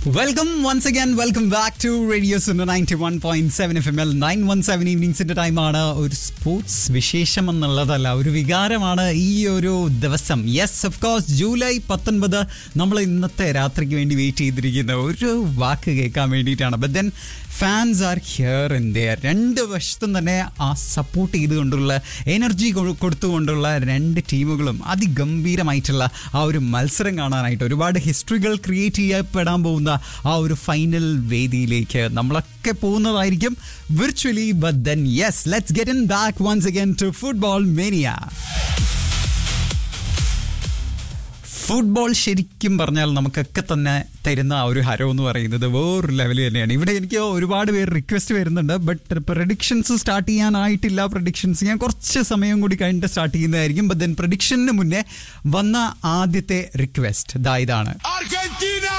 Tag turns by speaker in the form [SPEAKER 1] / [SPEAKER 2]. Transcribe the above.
[SPEAKER 1] welcome once again welcome back to radio സുണ്ടർ ninety one point seven F M L nine one seven ഈവനിങ്സിന്റെ ടൈമാണ് ഒരു sports വിശേഷം എന്നുള്ളതല്ല ഒരു വികാരമാണ് ഈ ഒരു ദിവസം യെസ് ഓഫ് കോഴ്സ് ജൂലൈ പത്തൊൻപത് നമ്മൾ ഇന്നത്തെ രാത്രിക്ക് വേണ്ടി വെയിറ്റ് ചെയ്തിരിക്കുന്ന ഒരു വാക്ക് കേൾക്കാൻ വേണ്ടിയിട്ടാണ് but then fans are here in their രണ്ട് വശത്തും തന്നെ ആ സപ്പോർട്ട് ചെയ്തുകൊണ്ടുള്ള എനർജി കൊടുത്തുകൊണ്ടുള്ള രണ്ട് ടീമുകളും അതിഗംഭീരമായിട്ടുള്ള ആ ഒരു മത്സരം കാണാനായിട്ട് ഒരുപാട് ഹിസ്റ്ററികൾ ക്രിയേറ്റ് ചെയ്യപ്പെടാൻ പോകുന്ന ആ ഒരു ഫൈനൽ വേദിയിലേക്ക് നമ്മളൊക്കെ പോകുന്നതായിരിക്കും virtually but then yes let's get in back once again to football mania football ശരിക്കും പറഞ്ഞാൽ നമുക്കൊക്കെ തന്നെ തരുന്ന ആ ഒരു ഹരം എന്ന് പറയുന്നത് വേറൊരു ലെവൽ തന്നെയാണ് ഇവിടെ എനിക്ക് ഒരുപാട് പേര് റിക്വസ്റ്റ് വരുന്നുണ്ട് ബട്ട് പ്രഡിക്ഷൻസ് സ്റ്റാർട്ട് ചെയ്യാനായിട്ടില്ല പ്രഡിക്ഷൻസ് ഞാൻ കുറച്ച് സമയം കൂടി കഴിഞ്ഞിട്ട് സ്റ്റാർട്ട് ചെയ്യുന്നതായിരിക്കും ബട്ട് ദെൻ പ്രഡിക്ഷന് മുന്നേ വന്ന ആദ്യത്തെ റിക്വസ്റ്റ് ഇതാ ഇതാണ്
[SPEAKER 2] Argentina